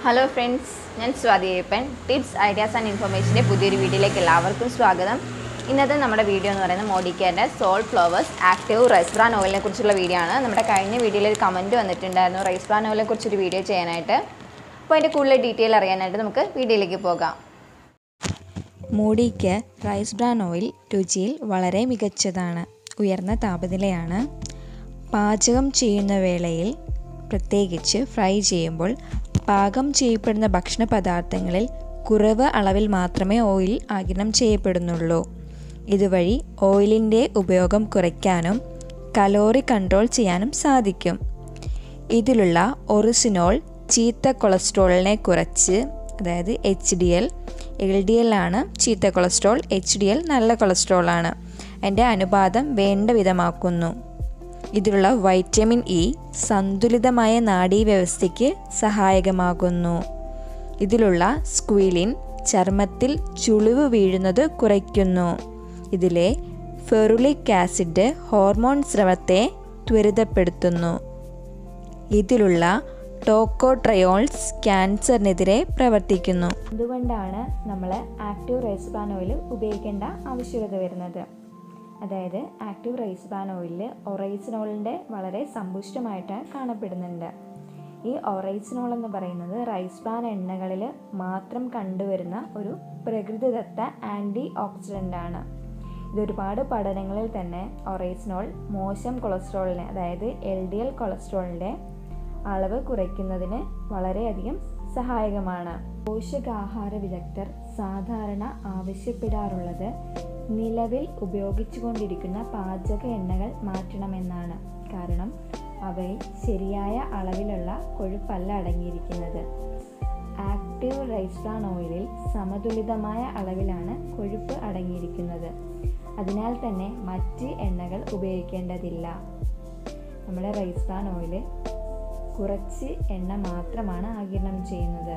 hello friends ഞാൻ Swathi Ayyappan tips ideas and ഇൻഫർമേഷൻ്റെ പുതിയൊരു വീഡിയോയിലേക്ക് എല്ലാവർക്കും സ്വാഗതം ഇന്നത്തെ നമ്മുടെ വീഡിയോ എന്ന് പറയുന്നത് മോഡിക്കേൻ്റെ soul flowers active rice bran ഓയിലിനെ കുറിച്ചുള്ള വീഡിയോ ആണ് നമ്മുടെ കഴിഞ്ഞ വീഡിയോയിൽ ഒരു കമൻറ്റ് വന്നിട്ടുണ്ടായിരുന്നു റൈസ് ബ്രാൻ ഓയിലിനെ കുറിച്ചൊരു വീഡിയോ ചെയ്യാനായിട്ട് അപ്പോൾ അതിൻ്റെ കൂടുതൽ ഡീറ്റെയിൽ അറിയാനായിട്ട് നമുക്ക് വീഡിയോയിലേക്ക് പോകാം മൂടിക്ക് റൈസ് ബ്രാൻ ഓയിൽ രുചിയിൽ വളരെ മികച്ചതാണ് ഉയർന്ന താപനിലയാണ് പാചകം ചെയ്യുന്ന വേളയിൽ പ്രത്യേകിച്ച് ഫ്രൈ ചെയ്യുമ്പോൾ പാകം ചെയ്യപ്പെടുന്ന ഭക്ഷണ പദാർത്ഥങ്ങളിൽ കുറവ് അളവിൽ മാത്രമേ ഓയിൽ ആഗിരണം ചെയ്യപ്പെടുന്നുള്ളൂ ഇതുവഴി ഓയിലിൻ്റെ ഉപയോഗം കുറയ്ക്കാനും കലോറി കൺട്രോൾ ചെയ്യാനും സാധിക്കും ഇതിലുള്ള ഒറിസിനോൾ ചീത്ത കൊളസ്ട്രോളിനെ കുറച്ച് അതായത് H D L L D L ആണ് ചീത്ത കൊളസ്ട്രോൾ എച്ച് ഡി എൽ നല്ല കൊളസ്ട്രോൾ ആണ് അതിൻ്റെ അനുപാതം വേണ്ട വിധമാക്കുന്നു ഇതിലുള്ള വൈറ്റമിൻ ഇ സന്തുലിതമായ നാഡീവ്യവസ്ഥയ്ക്ക് സഹായകമാകുന്നു ഇതിലുള്ള സ്ക്വീലിൻ ചർമ്മത്തിൽ ചുളിവ് വീഴുന്നത് കുറയ്ക്കുന്നു ഇതിലെ ഫെറുലിക് ആസിഡ് ഹോർമോൺ സ്രവത്തെ ത്വരിതപ്പെടുത്തുന്നു ഇതിലുള്ള ടോക്കോട്രയോൾസ് ക്യാൻസറിനെതിരെ പ്രവർത്തിക്കുന്നു അതുകൊണ്ടാണ് നമ്മൾ ആക്റ്റീവ് റൈസ് പാൻ ഓയിൽ ഉപയോഗിക്കേണ്ട ആവശ്യകത വരുന്നത് അതായത് ആക്റ്റീവ് റൈസ് പാൻ ഓയിലിൽ ഒറൈസിനോളിൻ്റെ വളരെ സമ്പുഷ്ടമായിട്ട് കാണപ്പെടുന്നുണ്ട് ഈ ഒറൈസിനോൾ എന്ന് പറയുന്നത് റൈസ് പാൻ എണ്ണകളിൽ മാത്രം കണ്ടുവരുന്ന ഒരു പ്രകൃതിദത്ത ആൻറ്റി ഓക്സിഡൻ്റ് ആണ് ഇതൊരുപാട് പഠനങ്ങളിൽ തന്നെ ഒറൈസിനോൾ മോശം കൊളസ്ട്രോളിനെ അതായത് എൽ ഡി എൽ കൊളസ്ട്രോളിൻ്റെ അളവ് കുറയ്ക്കുന്നതിന് വളരെയധികം സഹായകമാണ് പോഷകാഹാര വിദഗ്ധർ സാധാരണ ആവശ്യപ്പെടാറുള്ളത് നിലവിൽ ഉപയോഗിച്ചുകൊണ്ടിരിക്കുന്ന പാചക എണ്ണകൾ മാറ്റണമെന്നാണ് കാരണം അവയിൽ ശരിയായ അളവിലുള്ള കൊഴുപ്പല്ല അടങ്ങിയിരിക്കുന്നത് ആക്റ്റീവ് റൈസ് ബ്രാൻ ഓയിലിൽ സമതുലിതമായ അളവിലാണ് കൊഴുപ്പ് അടങ്ങിയിരിക്കുന്നത് അതിനാൽ തന്നെ മറ്റ് എണ്ണകൾ ഉപയോഗിക്കേണ്ടതില്ല നമ്മുടെ റൈസ് ബ്രാൻ ഓയിൽ കുറച്ച് എണ്ണ മാത്രമാണ് ആഗിരണം ചെയ്യുന്നത്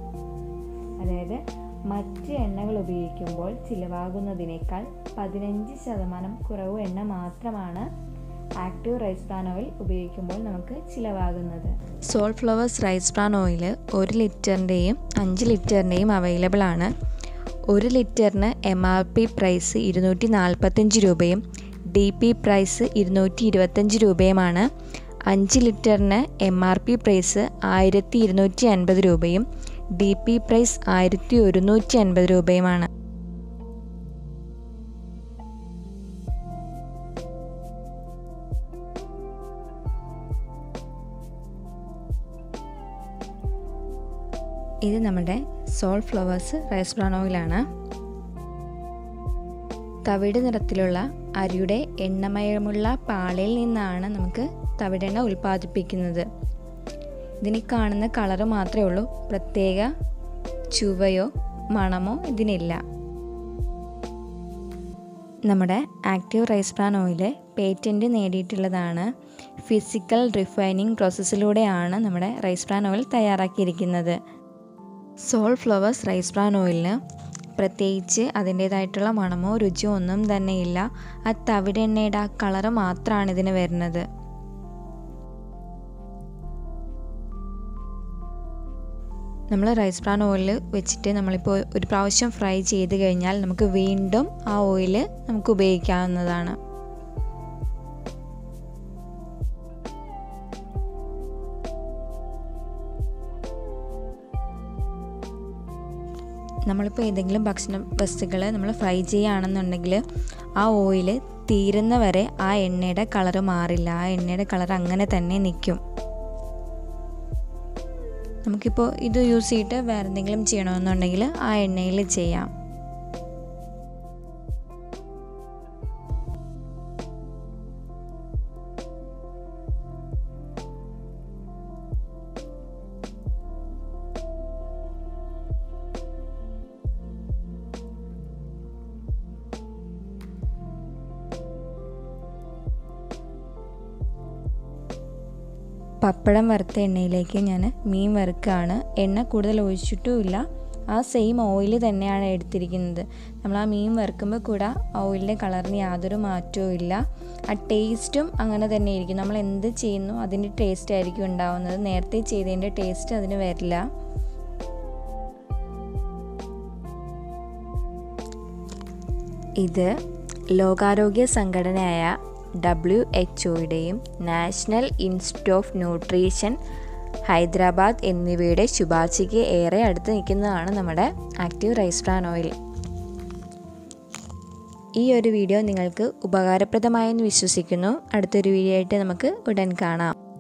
അതായത് മറ്റ് എണ്ണകൾ ഉപയോഗിക്കുമ്പോൾ ചിലവാകുന്നതിനേക്കാൾ പതിനഞ്ച് ശതമാനം കുറവ് എണ്ണ മാത്രമാണ് ആക്റ്റീവ് റൈസ് ബ്രാൻ ഓയിൽ ഉപയോഗിക്കുമ്പോൾ നമുക്ക് ചിലവാകുന്നത് soul flowers rice bran oil ഒരു ലിറ്ററിൻ്റെയും അഞ്ച് ലിറ്ററിൻ്റെയും അവൈലബിൾ ആണ് ഒരു ലിറ്ററിന് എം ആർ പി പ്രൈസ് ഇരുന്നൂറ്റി നാൽപ്പത്തഞ്ച് രൂപയും ഡി പി പ്രൈസ് ഇരുന്നൂറ്റി ഇരുപത്തഞ്ച് രൂപയുമാണ് അഞ്ച് ലിറ്ററിന് എം ആർ പി പ്രൈസ് ആയിരത്തി ഇരുന്നൂറ്റി അൻപത് രൂപയും ഡി പി പ്രൈസ് ആയിരത്തി ഒരുന്നൂറ്റി അൻപത് രൂപയുമാണ് ഇത് നമ്മുടെ സോൾ ഫ്ലവേഴ്സ് റൈസ് ബ്രാൻ ഓയിലാണ് തവിട് നിറത്തിലുള്ള അരിയുടെ എണ്ണമയമുള്ള പാളയിൽ നിന്നാണ് നമുക്ക് തവിടെണ്ണ ഉൽപ്പാദിപ്പിക്കുന്നത് ഇതിന് കാണുന്ന കളറ് മാത്രമേ ഉള്ളൂ പ്രത്യേക ചുവയോ മണമോ ഇതിനില്ല നമ്മുടെ active rice bran oil patent നേടിയിട്ടുള്ളതാണ് ഫിസിക്കൽ റിഫൈനിങ് പ്രോസസ്സിലൂടെയാണ് നമ്മുടെ റൈസ് ബ്രാൻ ഓയിൽ തയ്യാറാക്കിയിരിക്കുന്നത് സോൾ ഫ്ലവേഴ്സ് റൈസ് ബ്രാൻ ഓയിലിന് പ്രത്യേകിച്ച് അതിൻ്റേതായിട്ടുള്ള മണമോ രുചിയോ ഒന്നും തന്നെയില്ല ആ തവിടെണ്ണയുടെ ആ കളറ് മാത്രമാണ് ഇതിന് വരുന്നത് നമ്മൾ റൈസ് ബ്രാൻ ഓയിൽ വെച്ചിട്ട് നമ്മളിപ്പോൾ ഒരു പ്രാവശ്യം ഫ്രൈ ചെയ്ത് കഴിഞ്ഞാൽ നമുക്ക് വീണ്ടും ആ ഓയിൽ നമുക്ക് ഉപയോഗിക്കാവുന്നതാണ് നമ്മളിപ്പോൾ ഏതെങ്കിലും ഭക്ഷണ വസ്തുക്കൾ നമ്മൾ ഫ്രൈ ചെയ്യുകയാണെന്നുണ്ടെങ്കിൽ ആ ഓയിൽ തീരുന്ന വരെ ആ എണ്ണയുടെ കളറ് മാറില്ല ആ എണ്ണയുടെ കളർ അങ്ങനെ തന്നെ നിൽക്കും നമുക്കിപ്പോൾ ഇത് യൂസ് ചെയ്തിട്ട് വേറെ എന്തെങ്കിലും ചെയ്യണമെന്നുണ്ടെങ്കിൽ ആ എണ്ണയിൽ ചെയ്യാം പപ്പടം വറുത്ത എണ്ണയിലേക്ക് ഞാൻ മീൻ വറുക്കുകയാണ് എണ്ണ കൂടുതൽ ഒഴിച്ചിട്ടുമില്ല ആ സെയിം ഓയിൽ തന്നെയാണ് എടുത്തിരിക്കുന്നത് നമ്മൾ ആ മീൻ വറുക്കുമ്പോൾ കൂടെ ഓയിലിൻ്റെ കളറിന് യാതൊരു മാറ്റവും ഇല്ല ആ ടേസ്റ്റും അങ്ങനെ തന്നെ ഇരിക്കും നമ്മൾ എന്ത് ചെയ്യുന്നു അതിൻ്റെ ടേസ്റ്റ് ആയിരിക്കും ഉണ്ടാവുന്നത് നേരത്തെ ചെയ്തതിൻ്റെ ടേസ്റ്റ് അതിന് വരില്ല ഇത് ലോകാരോഗ്യ സംഘടനയായ ഡബ്ല്യു എച്ച് ഒയുടെയും national institute of nutrition Hyderabad എന്നിവയുടെ ശുപാർശയ്ക്ക് ഏറെ അടുത്ത് നിൽക്കുന്നതാണ് നമ്മുടെ ആക്റ്റീവ് റൈസ് ബ്രാൻ ഓയിൽ ഈ ഒരു വീഡിയോ നിങ്ങൾക്ക് ഉപകാരപ്രദമായെന്ന് വിശ്വസിക്കുന്നു അടുത്തൊരു വീഡിയോ ആയിട്ട് നമുക്ക് ഉടൻ കാണാം